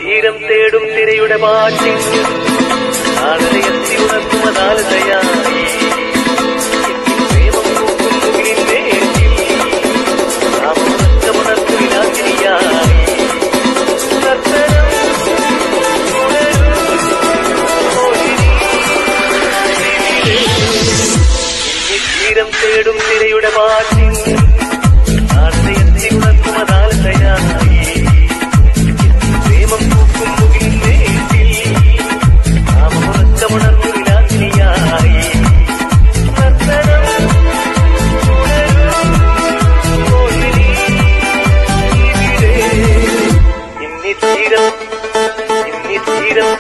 തീരം തേടും തിരയുടെ മാറ്റി നാളെയെത്തി ഉണർത്തുമതാലതയായി പ്രേമം പൂക്കും മുകിലിൻ വേണ്ടിൽ നാം ഉറക്കമുണർത്തു വിലാസിനിയായി നർത്തനം തുടരും മോഹിനി തീരം തേടും തിരയുടെ മാറ്റി നാളെയെത്തി ഉണർത്തുമതാലതയായി പ്രേമം പൂക്കും മുകിലിൻ വേണ്ടിൽ നാം ഉറക്കമുണർന്നു വിലാസിനിയായി നർത്തനം തുടരും മോഹിനി ഇവിടെ ഇന്നി തീരം ഇന്നി തീരം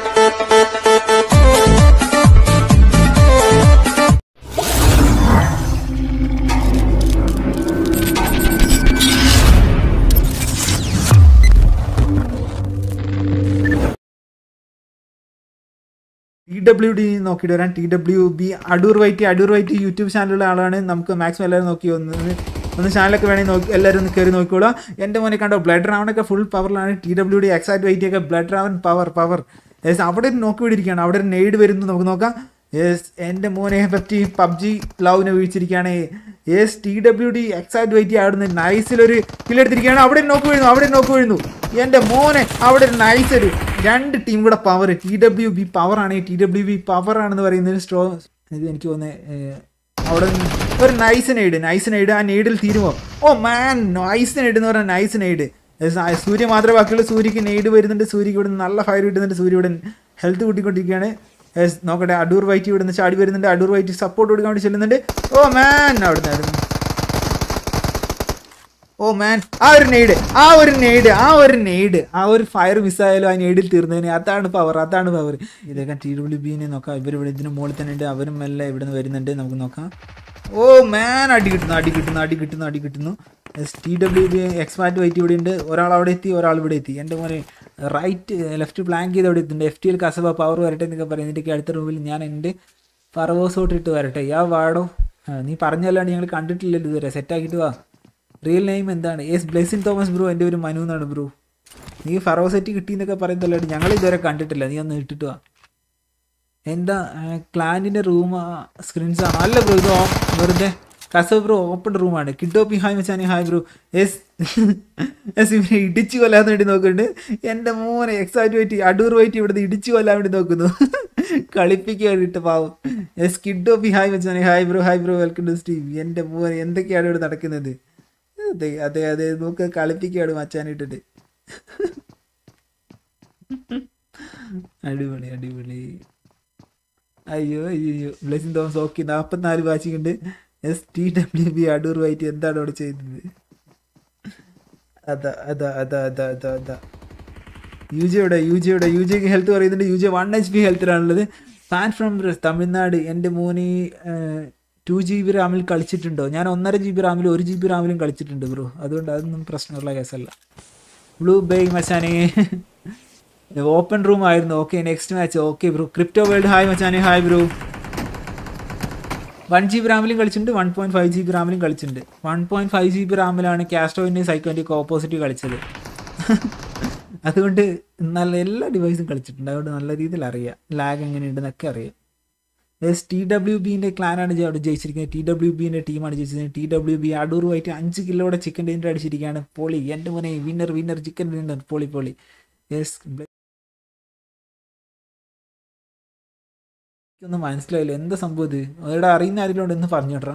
ടി ഡബ്ല്യു ഡി നോക്കിയിട്ട് വരാൻ T W B Adoor വൈറ്റി Adoor Whitey YouTube ചാനലുള്ള ആളാണ് നമുക്ക് മാക്സിമം എല്ലാവരും നോക്കി ഒന്ന് ഒന്ന് ചാനലൊക്കെ വേണമെങ്കിൽ നോക്കി എല്ലാവരും ഒന്ന് കയറി നോക്കിക്കോളാം എൻ്റെ മോനെ കണ്ടോ ബ്ലഡ് റാവണൊക്കെ ഫുൾ പവറിലാണ് T W D exact Whitey ഒക്കെ blood raven power power yes അവിടെ ഒരു നോക്കി വിടിയിരിക്കുകയാണ് അവിടെ ഒരു നെയ്ഡ് വരുന്നു നമുക്ക് നോക്കാം യെസ് എൻ്റെ മോനെ പറ്റി പബ്ജി ലവിനെ വീഴ്ചിരിക്കുകയാണ് yes T W D exact Whitey ആടുന്ന നൈസിലൊരു കില്ലെടുത്തിരിക്കുകയാണ് അവിടെ ഒരു നോക്ക് വീഴുന്നു അവിടെ ഒരു നോക്ക് വീഴുന്നു എൻ്റെ മോനെ അവിടെ ഒരു നൈസ് ഒരു രണ്ട് ടീം കൂടെ power T W B power ആണ് ടി ഡബ്ല്യു ബി പവർ ആണെന്ന് പറയുന്നത് സ്ട്രോ ഇത് എനിക്ക് തോന്നുന്നത് അവിടെ നിന്ന് ഒരു നൈസ് നെയ്ഡ് നൈസ് നെയ്ഡ് ആ നെയ്ഡിൽ തീരുമോ ഓ മാൻ നൈസ് നെയ്ഡ് എന്ന് പറഞ്ഞാൽ നൈസ് നെയ്ഡ് സൂര്യ മാത്രമേ ബാക്കിയുള്ളൂ സൂര്യക്ക് നെയ്ഡ് വരുന്നുണ്ട് സൂര്യക്ക് ഇവിടെ നിന്ന് നല്ല ഫയർ കിട്ടുന്നുണ്ട് സൂര്യ ഇവിടെ ഹെൽത്ത് കൂട്ടിക്കൊണ്ടിരിക്കുകയാണ് Yes, നോക്കട്ടെ അടൂർ വൈറ്റ് ഇവിടെ നിന്ന് ചാടി വരുന്നുണ്ട് അടൂർ വൈറ്റ് സപ്പോർട്ട് കൊടുക്കാൻ വേണ്ടി ചെല്ലുന്നുണ്ട് ഓ മാൻ അവിടെ നിന്നായിരുന്നു ഓ മാൻ ആ ഒരു നെയ്ഡ് ആ ഒരു നെയ്ഡ് ആ ഒരു നെയ്ഡ് ആ ഒരു ഫയർ മിസ്സായാലും ആ നെയ്ഡിൽ തീർന്നതിന് അതാണ് പവർ അതാണ് പവർ ഇതൊക്കെ ടി ഡബ്ല്യു ബിനെ നോക്കാം ഇവർ ഇവിടെ ഇതിന് മുകളിൽ തന്നെ ഉണ്ട് അവരും എല്ലാം ഇവിടെ നിന്ന് വരുന്നുണ്ട് നമുക്ക് നോക്കാം ഓ മാൻ അടി കിട്ടുന്നു അടി കിട്ടുന്നു അടി കിട്ടുന്നു അടി കിട്ടുന്നു T W B exact white ഇവിടെ ഉണ്ട് ഒരാൾ അവിടെ എത്തി ഒരാൾ ഇവിടെ എത്തി എൻ്റെ മോനെ റൈറ്റ് ലെഫ്റ്റ് പ്ലാങ്ക് ചെയ്ത് അവിടെ എത്തുന്നുണ്ട് എഫ് ടിയിൽ കസബ പവർ വരട്ടെ എന്നൊക്കെ പറയുന്നത് ഇതിൻ്റെ അടുത്ത റൂമിൽ ഞാൻ എൻ്റെ ഫറവോസോട്ട് ഇട്ട് വരട്ടെ യാ വാടോ ആ, നീ പറഞ്ഞല്ലാണ്ട് ഞങ്ങൾ കണ്ടിട്ടില്ലല്ലോ ഇതുവരെ സെറ്റാക്കിയിട്ട് വാ റിയൽ നെയിം എന്താണ് എസ് ബ്ലെസിൻ തോമസ് ബ്രോ എൻ്റെ ഒരു മനു എന്നാണ് ബ്രോ നീ ഫറോ സെറ്റ് കിട്ടിയെന്നൊക്കെ പറയുന്നല്ലാണ്ട് ഞങ്ങൾ ഇതുവരെ കണ്ടിട്ടില്ല നീ ഒന്ന് ഇട്ടിട്ട് വാ എന്താ ക്ലാൻറ്റിൻ്റെ റൂം സ്ക്രീൻസ് ആണ് അല്ല ബ്രോ ഇത് ഓ- വെറുതെ കസവ് ബ്രോ ഓപ്പൺ റൂമാണ് കിഡോപ്പി ഹായ് മച്ചാനി ഹായ് ബ്രോ എസ് എസ് ഇവരെ ഇടിച്ചു കൊല്ലാൻ വേണ്ടി നോക്കുന്നുണ്ട് എൻ്റെ മോനെ എക്സാറ്റ് വൈറ്റ് അടൂർ വൈറ്റ് ഇവിടുന്ന് ഇടിച്ചു കൊല്ലാൻ വേണ്ടി നോക്കുന്നു കളിപ്പിക്കാൻ വേണ്ടിയിട്ട് പാവം എസ് കിഡോപ്പി ഹായ് മച്ചാനി hi bro hi bro welcome to Steve എൻ്റെ മോനെ എന്തൊക്കെയാണ് ഇവിടെ നടക്കുന്നത് അതെ അതെ അതെ നോക്ക് കളിപ്പിക്കുകയാണ് മച്ചാനിട്ടിട്ട് അടിപൊളി അടിപൊളി അയ്യോ അയ്യോ ബ്ലെസിൻ തോമസ് ഓക്കെ നാൽപ്പത്തിനാല് വാച്ചിങ് ഉണ്ട് yes T W B Adoor white എന്താണ് അവിടെ ചെയ്യുന്നത് അതാ അതാ അതാ അതാ അതാ അതാ യു ജിയുടെ യു ജിയുടെ യു ജിക്ക് ഹെൽത്ത് പറയുന്നുണ്ട് U G one H P ഹെൽത്തിലാണുള്ളത് ഫാൻ ഫ്രം തമിഴ്നാട് എൻ്റെ മോന് ടു ജി ബി റാമിൽ കളിച്ചിട്ടുണ്ടോ ഞാൻ ഒന്നര ജി ബി റാമിലും ഒരു ജി ബി റാമിലും കളിച്ചിട്ടുണ്ട് ബ്രോ അതുകൊണ്ട് അതൊന്നും പ്രശ്നമുള്ള കേസല്ല ബ്ലൂ ബൈ മച്ചാനെ ഓപ്പൺ റൂം ആയിരുന്നു okay next match okay bro crypto world hi മച്ചാനെ hi bro one G B റാമിലും കളിച്ചിട്ടുണ്ട് one point five G B റാമിലും കളിച്ചിട്ടുണ്ട് one point five G B റാമിലാണ് കാസ്ട്രോവിൻ്റെയും സൈക്കോൻ്റെയും ഓപ്പോസിറ്റ് കളിച്ചത് അതുകൊണ്ട് നല്ല എല്ലാ ഡിവൈസും കളിച്ചിട്ടുണ്ട് അതുകൊണ്ട് നല്ല രീതിയിൽ അറിയാം ലാഗ് എങ്ങനെയുണ്ടെന്നൊക്കെ അറിയാം എസ് ടി ഡബ്ല്യു ബിൻ്റെ ക്ലാനാണ് അവിടെ ജയിച്ചിരിക്കുന്നത് ടി ഡബ്ല്യു ബിൻ്റെ ടീമാണ് ജയിച്ചിരിക്കുന്നത് ടി ഡബ്ല്യു ബി അടൂറുമായിട്ട് അഞ്ച് കിലോയുടെ ചിക്കൻ ഡിന്നർ അടിച്ചിരിക്കുകയാണ് പൊളി എൻ്റെ മോനെ വിന്നർ വിന്നർ ചിക്കൻ ഡിന്നർ പൊളി പൊളി യെസ് ഒന്നും മനസ്സിലായില്ല എന്താ സംഭവം ഇത് അവിടെ അറിയുന്ന ആരെങ്കിലും ഉണ്ട് എന്ന് പറഞ്ഞു കേട്ടോ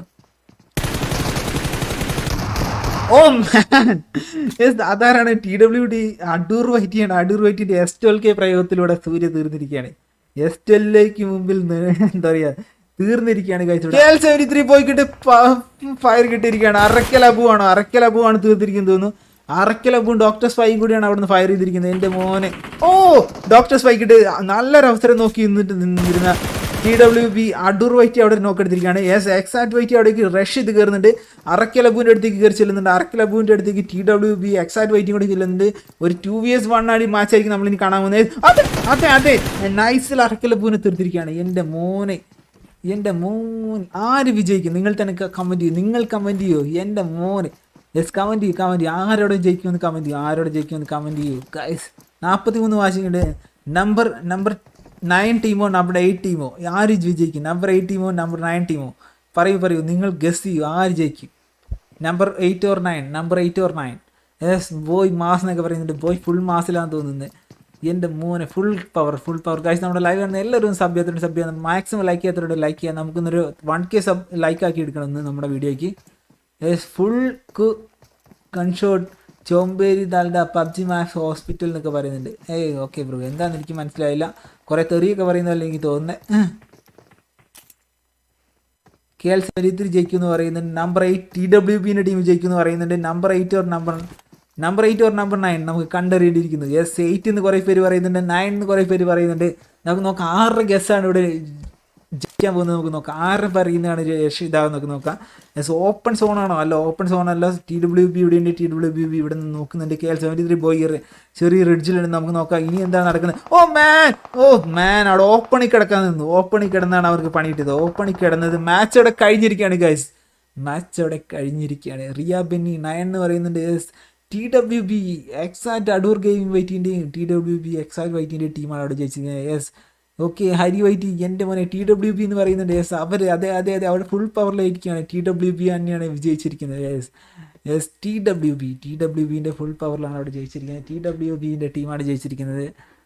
ഓ മാൻ യെസ് അതാരാണ് ടി ഡബ്ല്യു ഡി അടൂർ വൈറ്റിയാണ് അടൂർ വൈറ്റിന്റെ എസ് ട്വൽ കെ പ്രയോഗത്തിലൂടെ സൂര്യ തീർന്നിരിക്കുകയാണ് എസ് ട്വൽവിലേക്ക് മുമ്പിൽ നി- എന്താ പറയാ തീർന്നിരിക്കുകയാണ് കഴിച്ചു സെവൻറ്റി ത്രീ പോയിക്കിട്ട് ഫയർ കിട്ടിയിരിക്കുകയാണ് അറക്കൽ അബുവാണോ അറക്കൽ അബുവാണ് തീർത്തിരിക്കുന്നത് തോന്നുന്നു അറക്കൽ അബുവും ഡോക്ടർ സ്പൈയും കൂടിയാണ് അവിടുന്ന് ഫയർ ചെയ്തിരിക്കുന്നത് എൻ്റെ മോനെ ഓ ഡോക്ടർ സ്പൈക്കിട്ട് നല്ലൊരു അവസരം നോക്കി നിന്നിട്ട് നിന്നിരുന്ന T W B Adoor Whitey അവിടെ നോക്കെടുത്തിരിക്കുകയാണ് എസ് എക്സാക്ട് വൈറ്റി അവിടേക്ക് റഷ് ചെയ്ത് കയറുന്നുണ്ട് അറക്കലബുവിൻ്റെ അടുത്തേക്ക് കയറി ചെല്ലുന്നുണ്ട് അറക്കലബുവിൻ്റെ അടുത്തേക്ക് ടി ഡബ്ല്യു ബി എക്സാക്ട് വൈറ്റും കൂടി ചെല്ലുന്നുണ്ട് ഒരു ടു വി എസ് വൺ ആടി മാച്ച് ആയിരിക്കും നമ്മൾ ഇനി കാണാൻ പോകുന്നത് അതെ അതെ അതെ നൈസിൽ അറക്കലബുവിനെ തീർത്തിരിക്കുകയാണ് എൻ്റെ മോനെ എൻ്റെ മോൻ ആര് വിജയിക്കും നിങ്ങൾ തന്നെ കമൻറ്റ് ചെയ്യൂ നിങ്ങൾ കമൻറ്റ് ചെയ്യൂ എൻ്റെ മോനെ യെസ് കമൻറ്റ് ചെയ്യൂ കമൻറ്റ് ചെയ്യൂ ആരോടെ ജയിക്കുമെന്ന് കമൻറ്റ് ചെയ്യൂ ആരോടെ ജയിക്കുമെന്ന് കമൻറ്റ് ചെയ്യൂ ഗൈസ് നാൽപ്പത്തി മൂന്ന് വാച്ചിങ് ഉണ്ട് നമ്പർ നമ്പർ നയൻ ടീമോ നമ്പർ എയ്റ്റ് ടീമോ ആര് വിജയിക്കും നമ്പർ എയ്റ്റ് ടീമോ നമ്പർ നയൻ ടീമോ പറയൂ പറയൂ നിങ്ങൾ ഗസ് ചെയ്യൂ ആര് ജയിക്കും number eight or nine number eight or nine yes boy mass എന്നൊക്കെ പറയുന്നുണ്ട് ബോയ് ഫുൾ മാസിലാന്ന് തോന്നുന്നത് എൻ്റെ മോനെ ഫുൾ പവർ ഫുൾ പവർ കാഴ്ച നമ്മുടെ ലൈവ് കാണുന്ന എല്ലാവരും സബ് ചെയ്യാത്തോണ്ട് സബ് ചെയ്യാം മാക്സിമം ലൈക്ക് ചെയ്യാത്തവരോട് ലൈക്ക് ചെയ്യാം നമുക്കൊന്നൊരു വൺ കെ സബ് ലൈക്ക് ആക്കി എടുക്കണം ഇന്ന് നമ്മുടെ വീഡിയോയ്ക്ക് യെസ് ഫുൾ കു കൺഷോട്ട് ചോമ്പേരി ദാൽഡ പബ്ജി മാക്സ് ഹോസ്പിറ്റൽ എന്നൊക്കെ പറയുന്നുണ്ട് ഏയ് ഓക്കെ ബ്രോ എന്താണെന്ന് എനിക്ക് മനസ്സിലായില്ല കുറേ തെറിയൊക്കെ പറയുന്നതല്ലേ എനിക്ക് തോന്നുന്നത് കെ എൽ സെവൻറ്റി ജയിക്കും എന്ന് പറയുന്നുണ്ട് നമ്പർ എയ്റ്റ് ടി ഡബ്ല്യു ബിൻ്റെ ടീം ജയിക്കും എന്ന് പറയുന്നുണ്ട് number eight or number number eight or number nine നമുക്ക് കണ്ടറിയേണ്ടിയിരിക്കുന്നു യെസ് എയ്റ്റ് എന്ന് കുറേ പേര് പറയുന്നുണ്ട് നയൻ എന്ന് കുറേ പേര് പറയുന്നുണ്ട് നമുക്ക് നോക്കാം ആറ് ഗസ്സാണ് ഇവിടെ ജയിക്കാൻ പോകുന്നത് നമുക്ക് നോക്കാം ആറ് പറയുന്നതാണ് രക്ഷ ഇതാകും നമുക്ക് നോക്കാം യെസ് ഓപ്പൺ സോൺ ആണോ അല്ല ഓപ്പൺ സോൺ അല്ല ടി ഡബ്ല്യു ബി ഇവിടെ ഉണ്ട് ടി ഡബ്ല്യു ബി ബി ഇവിടെ നിന്ന് നോക്കുന്നുണ്ട് K L seventy three boy ചെറിയ റിഡ്ജിലുണ്ട് നമുക്ക് നോക്കാം ഇനി എന്താണ് നടക്കുന്നത് ഓ മാൻ ഓ മാൻ അവിടെ ഓപ്പണിൽ കിടക്കാൻ നിന്നു ഓപ്പണിൽ കിടന്നാണ് അവർക്ക് പണിയിട്ടത് ഓപ്പണിൽ കിടന്നത് മാച്ച് അവിടെ കഴിഞ്ഞിരിക്കുകയാണ് ഗൈസ് മാച്ച് അവിടെ കഴിഞ്ഞിരിക്കുകയാണ് റിയ ബെന്നി നയൻ എന്ന് പറയുന്നുണ്ട് yes T W B exact Adoor gaming വൈറ്റിൻ്റെയും ടി ഡബ്ല്യു ബി എക്സാക്ട് വൈറ്റിൻ്റെയും ടീമാണ് അവിടെ ജയിച്ചിരിക്കുന്നത് യെസ് ഓക്കെ ഹരി വൈറ്റി എൻ്റെ മോനെ ടി ഡബ്ല്യു ബി എന്ന് പറയുന്നുണ്ട് യെസ് അവർ അതെ അതെ അതെ അവിടെ ഫുൾ പവറിലായിരിക്കുകയാണ് ടി ഡബ്ല്യു ബി തന്നെയാണ് വിജയിച്ചിരിക്കുന്നത് yes yes T W B T W ബിൻ്റെ ഫുൾ പവറിലാണ് അവിടെ ജയിച്ചിരിക്കുന്നത് ടി ഡബ്ല്യു ബിൻ്റെ ടീമാണ് ജയിച്ചിരിക്കുന്നത്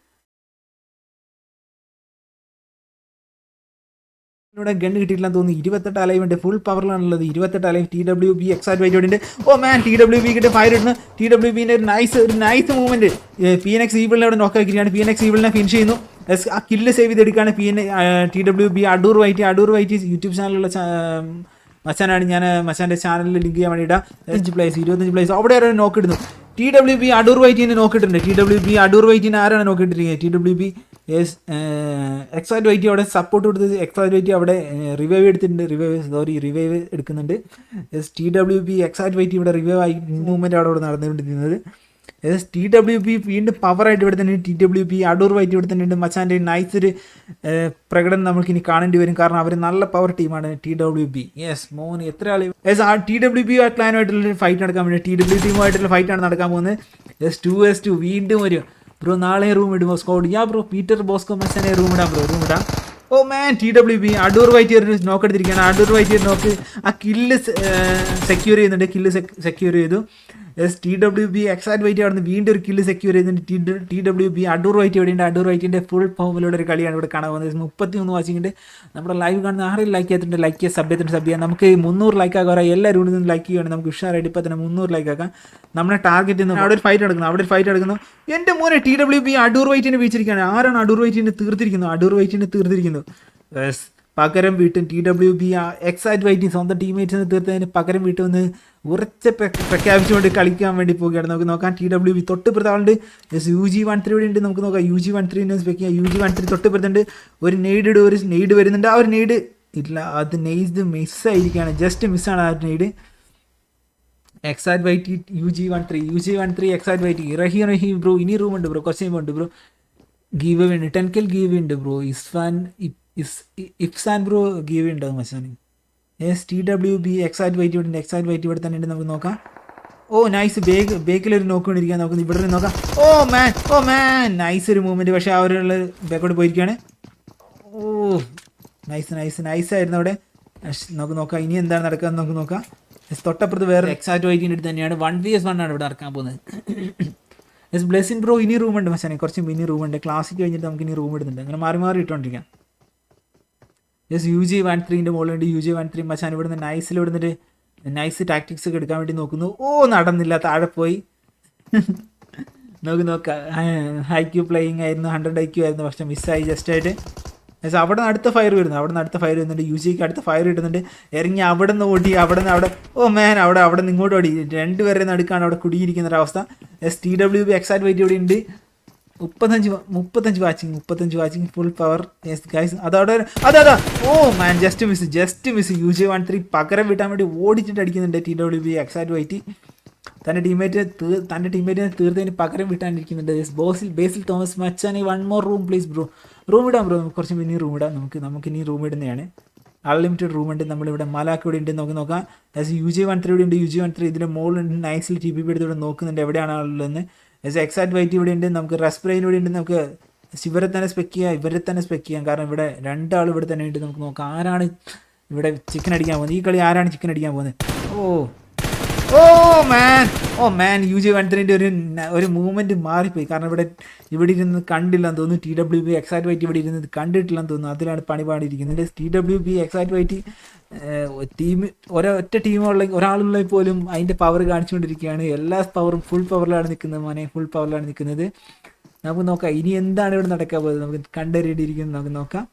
ഇവിടെ ഗൺ കിട്ടിയിട്ടില്ലെന്ന് തോന്നുന്നു ഇരുപത്തെട്ട് അലൈവ് ഉണ്ട് ഫുൾ പവറിലാണുള്ളത് ഇരുപത്തെട്ട് alive T W B exact white ഉണ്ട് oh man T W B കിട്ടി ഫയർ ഇടുന്നു ടി ഡബ്ല്യു ബിന്റെ ഒരു നൈസ് ഒരു nice movement P N X ഈവിളിനെ അവിടെ നോക്ക് ആക്കിയാണ് പി എൻ എക്സ് ഈവിളിനെ ഫിനിഷ് ചെയ്യുന്നു Yes, ആ കില്ല് സേവ് ചെയ്തെടുക്കുകയാണ് P N T W B Adoor white Adoor white YouTube ചാനലിലുള്ള ചാ- മച്ചാനാണ് ഞാൻ മച്ചാൻ്റെ ചാനലിൽ ലിങ്ക് ചെയ്യാൻ വേണ്ടിയിട്ട് അഞ്ച് പ്ലേസ് ഇരുപത്തഞ്ച് പ്ലേസ് അവിടെ ആരാണ് നോക്കിയിടുന്നു ടി ഡബ്ല്യു ബി അടൂർ വൈറ്റിനെ നോക്കിയിട്ടുണ്ട് ടി ഡബ്ല്യു ബി അടൂർ വൈറ്റിനെ ആരാണ് നോക്കിയിട്ടിരിക്കുന്നത് T W B S excite Whitey അവിടെ സപ്പോർട്ട് കൊടുത്തത് എക്സൈറ്റ് വൈറ്റി അവിടെ റിവൈവ് എടുത്തിട്ടുണ്ട് റിവൈവ് സോറി റിവൈവ് എടുക്കുന്നുണ്ട് yes T W B excite വൈറ്റി ഇവിടെ റിവൈവ് ആയി മൂവ്മെൻറ്റ് അവിടെ ഇവിടെ നടന്നുകൊണ്ടിരിക്കുന്നത് എസ് ടി ഡബ്ല്യു പി വീണ്ടും പവറായിട്ട് ഇവിടെ തന്നെ T W P Adoor white ഇവിടെ തന്നെ ഉണ്ട് മച്ചാൻ്റെ നൈസ് ഒരു ഏഹ്, പ്രകടനം നമുക്ക് ഇനി കാണേണ്ടി വരും കാരണം അവർ നല്ല പവർ ടീമാണ് ടി ഡബ്ല്യു ബി യെസ് മോൻ എത്ര ആൾ യെസ് ആ ടി ഡബ്ല്യു ബി ക്ലാനുമായിട്ടുള്ള ഫൈറ്റ് നടക്കാൻ വേണ്ടി ടി ഡബ്ല്യു ടീമുമായിട്ടുള്ള ഫൈറ്റാണ് നടക്കാൻ പോകുന്നത് എസ് ടു എസ് ടു വീണ്ടും ഒരു ബ്രോ നാളെ റൂം ഇടുമോ squad yeah bro Peter Bosco മച്ചാനെ റൂം ഇടാം ബ്രോ റൂം ഇടാം oh man T W B Adoor white ഒരു നോക്ക് എടുത്തിരിക്കുകയാണ് അടൂർ വൈറ്റ് നോക്ക് ആ കില്ല് സെക്യൂർ ചെയ്യുന്നുണ്ട് കില്ല് സെക്യൂർ ചെയ്തു yes T W B exact white അവിടെ നിന്ന് വീണ്ടും ഒരു കില്ല് സെക്യൂർ ചെയ്യുന്നുണ്ട് T T W B Adoor white എവിടെയുണ്ട് അടൂർ വൈറ്റിൻ്റെ ഫുൾ ഫോമിലുള്ള ഒരു കളിയാണ് ഇവിടെ കാണാൻ പോകുന്നത് മുപ്പത്തി മൂന്ന് വാച്ചിങ് ഉണ്ട് നമ്മുടെ ലൈവ് കാണുന്ന ആരെയും ലൈക്ക് ചെയ്തിട്ടുണ്ട് ലൈക്ക് ചെയ്യുക സബ് ചെയ്തിട്ട് സബ് ചെയ്യാം നമുക്ക് ഈ മുന്നൂറ് ലൈക്ക് ആകാം എല്ലാവരും ഇവിടെ നിന്ന് ലൈക്ക് ചെയ്യുകയാണെങ്കിൽ നമുക്ക് ഉഷാറായിട്ട് ഇപ്പോൾ തന്നെ മുന്നൂറ് ലൈക്ക് ആക്കാം നമ്മുടെ ടാർഗറ്റ് അവിടെ ഒരു ഫൈറ്റ് നടക്കുന്നു അവിടെ ഒരു ഫൈറ്റ് നടക്കുന്നു എൻ്റെ മോനെ ടി ഡബ്ല്യു ബി അടൂർ വൈറ്റിനെ വീച്ചിരിക്കുകയാണ് ആരാണ് അടൂർ വൈറ്റിനെ തീർത്തിരിക്കുന്നു അടൂർ വൈറ്റിനെ തീർത്തിരിക്കുന്നു യെസ് പകരം വീട്ടും ടി ഡബ്ല്യു ബി എക്സാറ്റ് വൈറ്റി സ്വന്തം ടീമേറ്റ്സിനെ തീർത്തതിന് പകരം വീട്ടുമെന്ന് ഉറച്ച പ്ര- പ്രഖ്യാപിച്ചുകൊണ്ട് കളിക്കാൻ വേണ്ടി പോവുകയാണ് നമുക്ക് നോക്കാം ടി ഡബ്ല്യു ബി തൊട്ട് പുറത്താളുണ്ട് yes U G one three ഇവിടെ ഉണ്ട് നമുക്ക് നോക്കാം യു ജി വൺ ത്രീ വെക്കാം യു ജി വൺ ത്രീ തൊട്ട് പുറത്തുണ്ട് ഒരു നെയ്ഡ് ഒരു നെയ്ഡ് വരുന്നുണ്ട് ആ ഒരു നെയ്ഡ് ഇല്ല അത് നെയ്സ് മിസ്സായിരിക്കുകയാണ് ജസ്റ്റ് മിസ്സാണ് ആ nade exact white U G one three U G one three exact white റഹി റഹി ബ്രോ ഇനി റൂം ഉണ്ട് ബ്രോ കുറച്ച് കഴിയുമ്പോൾ ഉണ്ട് ബ്രോ ഗീവ് ഉണ്ട് ടെൻ കെൽ ഗീവ് ഉണ്ട് ബ്രോ ഇസ്ഫാൻ ഇ- ഇസ്- ഇ- ഇഫ്സാൻ ബ്രോ ഗീവ് ഉണ്ട് മച്ചാന് yes T W B exact white ഇവിടെ ഉണ്ട് എക്സാറ്റ് വൈറ്റ് ഇവിടെ തന്നെ ഉണ്ട് നമുക്ക് നോക്കാം ഓ നൈസ് ബേക്ക് ബേക്കിലൊരു നോക്കിക്കൊണ്ടിരിക്കാൻ നോക്കുന്നത് ഇവിടെ നിന്ന് നോക്കാം ഓ മാൻ ഓ മാൻ നൈസ് ഒരു മൂവ്മെൻറ്റ് പക്ഷേ അവരുള്ള ബാക്കോട്ട് പോയിരിക്കുകയാണ് ഓ നൈസ് നൈസ് നൈസ് ആയിരുന്നു അവിടെ അഷ് നമുക്ക് നോക്കാം ഇനി എന്താണ് നടക്കുക എന്ന് നമുക്ക് നോക്കാം എസ് തൊട്ടപ്പുറത്ത് വേറെ എക്സാക്ട് വൈറ്റിൻ്റെ അടുത്ത് തന്നെയാണ് വൺ വി എസ് വൺ ആണ് ഇവിടെ നടക്കാൻ പോകുന്നത് എസ് ബ്ലെസിൻ ബ്രോ ഇനി റൂം ഉണ്ട് മച്ചാനെ കുറച്ച് ഇനി റൂം ഉണ്ട് ക്ലാസ്സിക്ക് കഴിഞ്ഞിട്ട് നമുക്ക് ഇനി റൂം ഇടുന്നുണ്ട് അങ്ങനെ മാറി മാറി ഇട്ടുകൊണ്ടിരിക്കാം യെസ് യു ജി വൺ ത്രീൻ്റെ മുകളിലുണ്ട് യു ജി വൺ ത്രീ മച്ചാൻ ഇവിടുന്ന് നൈസിൽ ഇവിടുന്നിട്ട് നൈസ് ടാക്ടിക്സ് ഒക്കെ എടുക്കാൻ വേണ്ടി നോക്കുന്നു ഓ നടന്നില്ല താഴെ പോയി നമുക്ക് നോക്കാം ഹൈ ക്യൂ പ്ലേയിങ് ആയിരുന്നു ഹൺഡ്രഡ് ഐ ക്യൂ ആയിരുന്നു പക്ഷെ മിസ്സായി ജസ്റ്റ് ആയിട്ട് Yes, അവിടെ നിന്ന് അടുത്ത ഫയർ വരുന്നു അവിടെ നിന്ന് അടുത്ത ഫയർ വരുന്നുണ്ട് യു ജിക്ക് അടുത്ത ഫയർ കിട്ടുന്നുണ്ട് ഇറങ്ങി അവിടെ നിന്ന് ഓടി അവിടെ നിന്ന് അവിടെ ഓ മാൻ അവിടെ അവിടെ നിന്ന് ഇങ്ങോട്ട് ഓടി രണ്ടുപേരെ നടുക്കാണ് അവിടെ കുടിയിരിക്കുന്ന ഒരു അവസ്ഥ yes T W B exact white ഇവിടെ ഉണ്ട് മുപ്പത്തഞ്ച് വ- മുപ്പത്തഞ്ച് വാച്ചിങ് മുപ്പത്തഞ്ച് watching full power yes guys അതവിടെ ഒരു- അതാ അതാ oh man just miss just miss U J one three പകരം വിട്ടാൻ വേണ്ടി ഓടിച്ചിട്ട് അടിക്കുന്നുണ്ട് T W B exact white തൻ്റെ ടീമേറ്റ് തീർ തൻ്റെ ടീമേറ്റിനെ തീർത്തതിന് പകരം വിട്ടാനിരിക്കുന്നുണ്ട് യെസ് ബോസിൽ ബേസിൽ തോമസ് മച്ചാനി one more room please bro room ഇടാം ബ്രോ നമുക്ക് കുറച്ച് ഇനി റൂം ഇടാം നമുക്ക് നമുക്ക് ഇനി റൂം ഇടുന്നതാണ് അൺലിമിറ്റഡ് റൂം ഉണ്ട് നമ്മളിവിടെ മലാക്ക് ഇവിടെ ഉണ്ട് നമുക്ക് നോക്കാം as U G one three ഇവിടെ ഉണ്ട് യു ജി വൺ ത്രീ ഇതിൻ്റെ മുകളിലുണ്ട് നൈസിൽ ടി പി എടുത്ത് ഇവിടെ നോക്കുന്നുണ്ട് എവിടെയാണ് ആളുള്ളതെന്ന് എസ് എക്സാക്ട് വൈറ്റ് ഇവിടെ ഉണ്ട് നമുക്ക് റെസ്പ്രെയിൻ ഇവിടെ ഉണ്ട് നമുക്ക് ഇവരെ തന്നെ സ്പെക്ക് ചെയ്യാം ഇവരെ തന്നെ സ്പെക്ക് ചെയ്യാം കാരണം ഇവിടെ രണ്ടാൾ ഇവിടെ തന്നെ ഉണ്ട് നമുക്ക് നോക്കാം ആരാണ് ഇവിടെ ചിക്കൻ അടിക്കാൻ പോകുന്നത് ഈ കളി ആരാണ് ചിക്കൻ അടിക്കാൻ പോകുന്നത് oh oh man oh man U G one ത്രീൻ്റെ ഒരു ന- ഒരു മൂവ്മെൻറ്റ് മാറിപ്പോയി കാരണം ഇവിടെ ഇവിടെ ഇരുന്ന് കണ്ടില്ലെന്ന് തോന്നുന്നു T W B exact white ഇവിടെ ഇരുന്ന് കണ്ടിട്ടില്ലെന്ന് തോന്നുന്നു അതിലാണ് പണി പാടിയിരിക്കുന്നത് T W B exact white team ഒരൊറ്റ ടീമുള്ള ഒരാളുള്ള പോലും അതിൻ്റെ പവർ കാണിച്ചുകൊണ്ടിരിക്കുകയാണ് എല്ലാ പവറും ഫുൾ പവറിലാണ് നിൽക്കുന്നത് മോനെ ഫുൾ പവറിലാണ് നിൽക്കുന്നത് നമുക്ക് നോക്കാം ഇനി എന്താണ് ഇവിടെ നടക്കാൻ പോകുന്നത് നമുക്ക് കണ്ടറിയേണ്ടിയിരിക്കുന്നത് നമുക്ക് നോക്കാം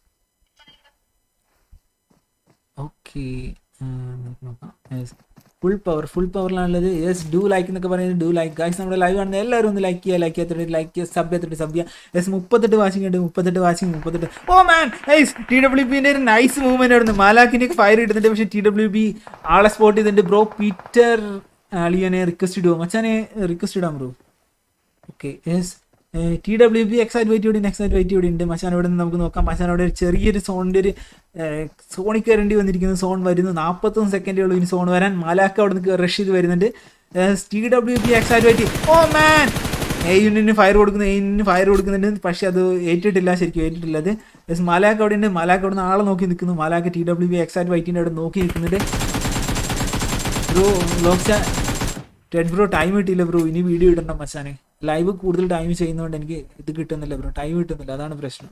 ഓക്കെ നോക്കാം ഫുൾ പവർ ഫുൾ പവറിലാണുള്ളത് യെസ് ഡു ലൈക്ക് എന്നൊക്കെ പറയുന്നത് ഡു ലൈക്ക് ഗൈസ് നമ്മുടെ ലൈവ് കാണുന്നത് എല്ലാവരും ഒന്ന് ലൈക്ക് ചെയ്യുക ലൈക്ക് ചെയ്യാത്ത ലൈക്ക് ചെയ്യുക സബ് ചെയ്തിട്ട് സബ് ചെയ്യുക യെസ് മുപ്പത്തെട്ട് വാച്ചിങ് ഉണ്ട് മുപ്പത്തെട്ട് വാച്ചിങ് മുപ്പത്തെട്ട് oh man nice T W ബിന്റെ ഒരു നൈസ് മൂവ്മെന്റ് ആയിരുന്നു മാലാക്കിന്റെ ഫയർ ഇടുന്നുണ്ട് പക്ഷേ ടി ഡബ്ല്യു ബി ആളെ സ്പോട്ട് ചെയ്തിട്ടുണ്ട് ബ്രോ പീറ്റർ അളിയനെ റിക്വസ്റ്റ് ഇടുമോ മച്ചാനെ റിക്വസ്റ്റ് ഇടാം bro okay yes T W B excite white ഇവിടെ എക്സൈറ്റ് വൈറ്റ് ഇവിടെ ഉണ്ട് മച്ചാൻ ഇവിടെ നിന്ന് നമുക്ക് നോക്കാം മച്ചാൻ അവിടെ ഒരു ചെറിയൊരു സോണിൻ്റെ ഒരു സോണിൽ കയറേണ്ടി വന്നിരിക്കുന്ന സോൺ വരുന്നു നാൽപ്പത്തൊന്ന് സെക്കൻഡേ ഉള്ളൂ ഇനി സോൺ വരാൻ മലാക്ക അവിടെ നിന്ന് റഷ് ചെയ്ത് വരുന്നുണ്ട് T W B excite white oh man എയ്യുന്നിന് ഫയർ കൊടുക്കുന്നു എയ്യുന്നിന് ഫയർ കൊടുക്കുന്നുണ്ട് പക്ഷേ അത് ഏറ്റിട്ടില്ല ശരിക്കും ഏറ്റിട്ടില്ല അത് യെസ് മലാക്ക അവിടെ ഉണ്ട് മലാക്ക അവിടെ നിന്ന് ആളെ നോക്കി നിൽക്കുന്നു മലാക്ക ടി ഡബ്ല്യു ബി എക്സൈറ്റ് വൈറ്റിൻ്റെ അവിടെ നോക്കി നിൽക്കുന്നുണ്ട് ബ്രോ ലോക്സ ടെഡ് ബ്രോ ടൈം കിട്ടിയില്ല ബ്രോ ഇനി വീഡിയോ ഇടണം മച്ചാനെ ലൈവ് കൂടുതൽ ടൈം ചെയ്യുന്നതുകൊണ്ട് എനിക്ക് ഇത് കിട്ടുന്നില്ല ബ്രോ ടൈം കിട്ടുന്നില്ല അതാണ് പ്രശ്നം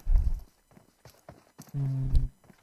ഉം.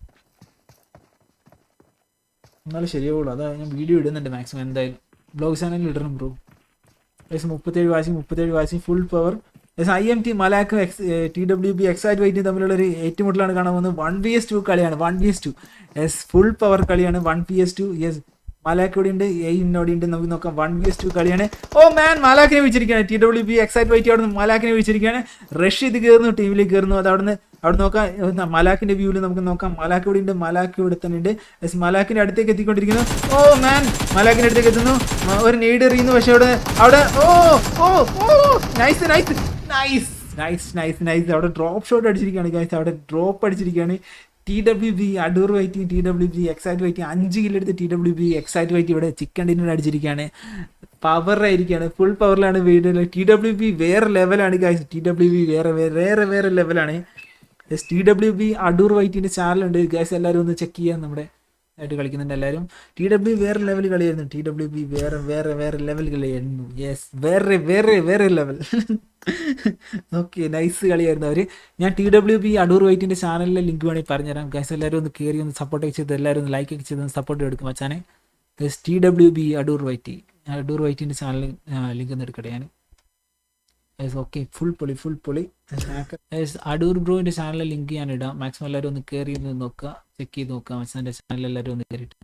എന്നാലും ശരിയാവുള്ളൂ അതാ ഞാൻ വീഡിയോ ഇടുന്നുണ്ട് മാക്സിമം എന്തായാലും ബ്ലോഗ് ചാനലിൽ ഇടണം ബ്രോ ഏകദേശം മുപ്പത്തേഴ് വാശി മുപ്പത്തേഴ് വാശി ഫുൾ പവർ ഏകദേശം ഐ എം ടി മലാക്കും X T W B excite വൈറ്റും തമ്മിലുള്ള ഒരു ഏറ്റുമുട്ടലാണ് കാണാൻ പോകുന്നത് വൺ വി എസ് ടു കളിയാണ് one V S two yes full power കളിയാണ് one P S two yes മലാക്കോടി ഉണ്ട് എയിനോടി ഉണ്ട് നമുക്ക് നോക്കാം വൺ വി എസ് ടു കളിയാണ് ഓ മാൻ മലാക്കിനെ വിളിച്ചിരിക്കുകയാണ് T W B excite white അവിടെ നിന്ന് മലാക്കിനെ വിളിച്ചിരിക്കുകയാണ് റഷ് ഇത് കയറുന്നു ടീമിലേക്ക് കയറുന്നു അത് അവിടെ നിന്ന് അവിടെ നോക്കാം എന്താ മലാക്കിന്റെ വ്യൂവിൽ നമുക്ക് നോക്കാം മലാക്ക് ഇവിടെ ഉണ്ട് മലാക്ക് ഇവിടെ തന്നെ ഉണ്ട് യെസ് മലാക്കിന്റെ അടുത്തേക്ക് എത്തിക്കൊണ്ടിരിക്കുന്നു ഓ മാൻ മലാക്കിന്റെ അടുത്തേക്ക് എത്തുന്നു മ- ഒരു നീഡ് എറിയുന്നു പക്ഷെ അവിടെ അവിടെ oh oh oh nice nice nice nice nice nice അവിടെ ഡ്രോപ്പ് ഷോട്ട് അടിച്ചിരിക്കുകയാണ് ഗൈസ് അവിടെ ഡ്രോപ്പ് അടിച്ചിരിക്കുകയാണ് ടി ഡബ്ല്യു ബി അടൂർ വൈറ്റി ടി ഡബ്ല്യു ബി എക്സൈറ്റ് വൈറ്റി അഞ്ച് കില്ലെടുത്ത് ടി ഡബ്ല്യു ബി എക്സൈറ്റ് വൈറ്റി ഇവിടെ ചിക്കൻ ഡിന്നർ അടിച്ചിരിക്കുകയാണ് പവറായിരിക്കുകയാണ് ഫുൾ പവറിലാണ് വീഡിയോ ടി ഡബ്ല്യു ബി വേറെ ലെവലാണ് ഗൈസ് ടി ഡബ്ല്യു ബി വേറെ വേറെ വേറെ വേറെ ലെവലാണ് yes T W B Adoor വൈറ്റിൻ്റെ ചാനലുണ്ട് ഗൈസ് എല്ലാവരും ഒന്ന് ചെക്ക് ചെയ്യാം നമ്മുടെ ആയിട്ട് കളിക്കുന്നുണ്ട് എല്ലാവരും ടി ഡബ്ല്യു വേറെ ലെവൽ കളിയായിരുന്നു ടി ഡബ്ല്യു ബി വേറെ വേറെ വേറെ ലെവൽ കളിയായിരുന്നു യെസ് വേറെ വേറെ വേറെ ലെവൽ ഓക്കെ നൈസ് കളിയായിരുന്നു അവർ ഞാൻ ടി ഡബ്ല്യു ബി അടൂർ വൈറ്റിൻ്റെ ചാനലിലെ ലിങ്ക് വേണമെങ്കിൽ പറഞ്ഞുതരാം ഗൈസ് എല്ലാവരും ഒന്ന് കയറി ഒന്ന് സപ്പോർട്ട് ഒക്കെ ചെയ്ത് എല്ലാവരും ഒന്ന് ലൈക്ക് ഒക്കെ ചെയ്ത് ഒന്ന് സപ്പോർട്ട് എടുക്കും മച്ചാനെ guys T W B Adoor വൈറ്റി Adoor വൈറ്റിൻ്റെ ചാനൽ ലിങ്ക് ഒന്ന് എടുക്കട്ടെ ഞാൻ യെസ് ഓക്കെ ഫുൾ പൊളി ഫുൾ പൊളി യെസ് അടൂർ ബ്രോയിൻ്റെ ചാനലിലെ ലിങ്ക് ഞാൻ ഇടാം മാക്സിമം എല്ലാവരും ഒന്ന് കയറി ഒന്ന് നോക്കുക ചെക്ക് ചെയ്ത് നോക്കുക മച്ചാൻ്റെ ചാനൽ എല്ലാവരും ഒന്ന് കയറിയിട്ട്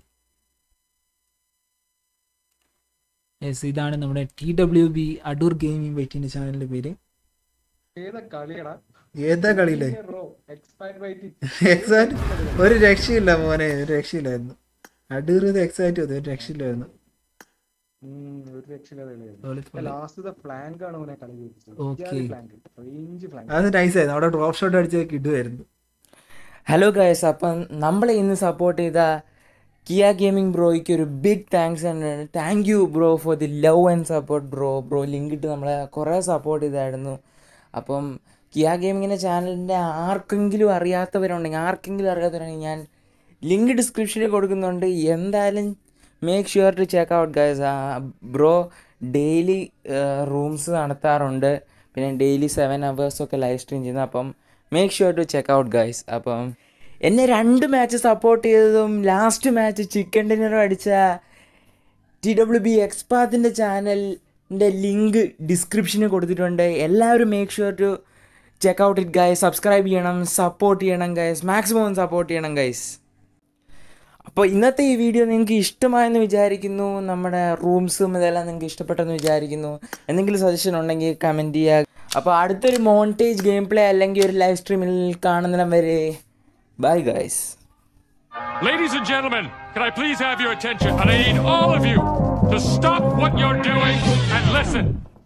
യെസ് ഇതാണ് നമ്മുടെ T W B Adoor gaming വൈറ്റിൻ്റെ ചാനലിൻ്റെ പേര് ഏതാ കളിയടാ ഏതാ കളിയില്ലേ റോ എക്സ്പയർഡ് വൈറ്റ് എക്സാക്ട് ഒരു രക്ഷയില്ല മോനെ ഒരു രക്ഷയില്ലായിരുന്നു അടൂർ ഇത് എക്സാക്ട് ഒരു രക്ഷയില്ലായിരുന്നു ഒരു രക്ഷയില്ലാതെ പൊളി, പൊളി. ലാസ്റ്റ് ഫ്ലാങ്ക് ആണ് അവനെ കളി Okay. ഫ്ലാങ്ക് റേഞ്ച് ഫ്ലാങ്ക് അത് നൈസായിരുന്നു അവിടെ ഡ്രോപ്പ് ഷോട്ട് അടിച്ചത് കിട്ടുമായിരുന്നു ഹലോ ഗൈസ് അപ്പം നമ്മളെ ഇന്ന് സപ്പോർട്ട് ചെയ്ത കിയ ഗെയിമിംഗ് ബ്രോയ്ക്ക് ഒരു ബിഗ് താങ്ക്സ് ഉണ്ട് thank you bro for the love and support bro bro link ഇട്ട് നമ്മളെ കുറേ സപ്പോർട്ട് ചെയ്തായിരുന്നു അപ്പം കിയ ഗെയിമിങ്ങിൻ്റെ ചാനലിൻ്റെ ആർക്കെങ്കിലും അറിയാത്തവരുണ്ടെങ്കിൽ ആർക്കെങ്കിലും അറിയാത്തവരുണ്ടെങ്കിൽ ഞാൻ ലിങ്ക് ഡിസ്ക്രിപ്ഷനിൽ കൊടുക്കുന്നുണ്ട് എന്തായാലും make sure to check out guys bro daily rooms നടത്താറുണ്ട് പിന്നെ ഡെയിലി സെവൻ അവേഴ്സൊക്കെ ലൈവ് സ്ട്രീം ചെയ്യുന്നു അപ്പം make sure to check out guys അപ്പം എന്നെ രണ്ട് മാച്ച് സപ്പോർട്ട് ചെയ്തതും ലാസ്റ്റ് മാച്ച് ചിക്കൻ ഡിന്നറും അടിച്ച ടി ഡബ്ല്യു ബി എക്സ്പാത്തിൻ്റെ ചാനലിൻ്റെ ലിങ്ക് ഡിസ്ക്രിപ്ഷനിൽ കൊടുത്തിട്ടുണ്ട് എല്ലാവരും make sure to check out it guys subscribe ചെയ്യണം സപ്പോർട്ട് ചെയ്യണം ഗൈസ് മാക്സിമം സപ്പോർട്ട് ചെയ്യണം ഗൈസ് അപ്പോൾ ഇന്നത്തെ ഈ വീഡിയോ നിങ്ങൾക്ക് ഇഷ്ടമായെന്ന് വിചാരിക്കുന്നു നമ്മുടെ റൂംസും ഇതെല്ലാം നിങ്ങൾക്ക് ഇഷ്ടപ്പെട്ടെന്ന് വിചാരിക്കുന്നു എന്തെങ്കിലും സജഷൻ ഉണ്ടെങ്കിൽ കമൻറ്റ് ചെയ്യുക അപ്പോൾ അടുത്തൊരു മോണ്ടേജ് ഗെയിം പ്ലേ അല്ലെങ്കിൽ ഒരു ലൈവ് സ്ട്രീമിൽ കാണുന്നിടം വരെ bye guys Ladies and gentlemen, can I please have your attention? And I need all of you to stop what you're doing and listen.